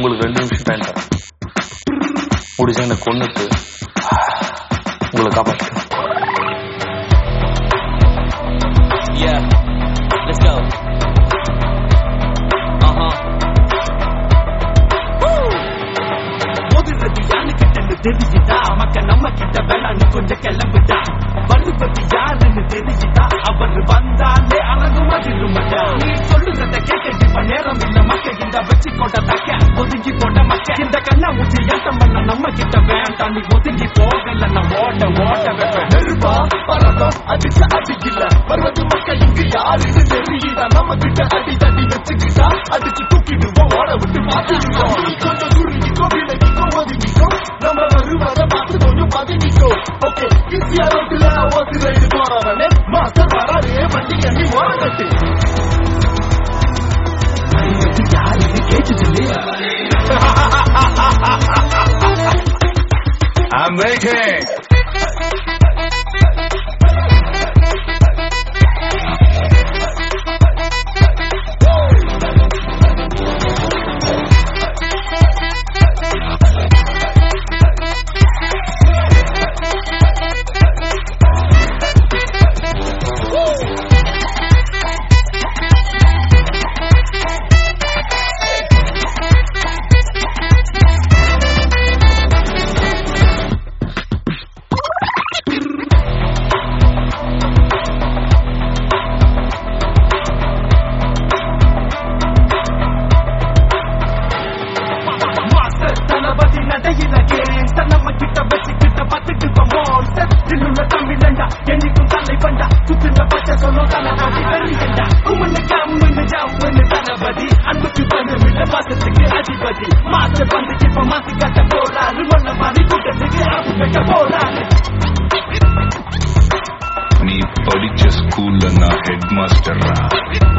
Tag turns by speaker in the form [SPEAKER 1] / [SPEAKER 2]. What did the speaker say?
[SPEAKER 1] உங்களுக்கு ரெண்டு நிமிஷம் டைம் தரேன் முடிஞ்சா என்ன கொண்டுட்டு உங்களை காப்பாற்று
[SPEAKER 2] Yeah, let's go. Uh huh.
[SPEAKER 3] மோதுறது யாரு கிட்டன்னு தெரிஞ்சுதா மக்க நம்ம கிட்ட வேணான்னு கொஞ்சம் கிளம்பிட்டா வலுப்பதி யாருன்னு தெரிஞ்சுதா அவர் வந்தாலே அரங்கும் அதிருமட்டா நீ சொல்லுறத கேட்க இப்ப நேரம் இல்ல மக்க இந்த வச்சு கொண்ட தக்க ஒதுங்கி கொண்ட மக்க இந்த கண்ணா முச்சி ஏத்தம் பண்ண நம்ம கிட்ட வேண்டாம் நீ ஒதுங்கி போகல நான் ஓட்ட ஓட்ட வைப்பேன் நெருப்பா பரதம் அடிச்ச அடி இல்ல வருவது மக்கள் இங்கு யாருன்னு தெரியுதா நம்ம கிட்ட அடி தடி வச்சுக்கிட்டா அடிச்சு தூக்கிடுவோம் ஓட விட்டு பார்த்துடுவோம் நீ கொஞ்சம் சுருங்கிக்கோ விலகிக்கோ ஒதுங்கிக்கோ நம்ம வருவத பார்த்து கொஞ்சம் பதுங்கிக்கோ ஓகே ஈஸியா ரோட்டுல ஓட்டு ரைடு போறவனே மாஸ்டர் வராதே வண்டி அடி ஓரங்கட்டு யாருன்னு கேட்டுட்டு இல்லையா
[SPEAKER 1] I'm waiting.
[SPEAKER 3] மாஸ்டர் தளபதி நடையில கேங்ஸ்டர் நம்ம கிட்ட வச்சுக்கிட்ட பத்துட்டு மான்ஸ்டர் தில்லுள்ள தமிழண்டா என்னைக்கும் தலை வண்டா சுத்துன பச்சை சொல்லும் தளபதி வெறியண்டா உம்மன்னு கம்முன்னு ஜம்முன்னு தளபதி அன்புக்கு பண்ணுமில்ல பாசத்துக்கு அதிபதி மாஸ்டர் வந்து இப்ப மாத்தி கட்ட போறாரு மண்ண மாதிரி கூட்டத்துக்கு ஆப்பு கட்ட போறாரு
[SPEAKER 4] நீ படிச்ச ஸ்கூல்ல நான் ஹெட் மாஸ்டர்ரா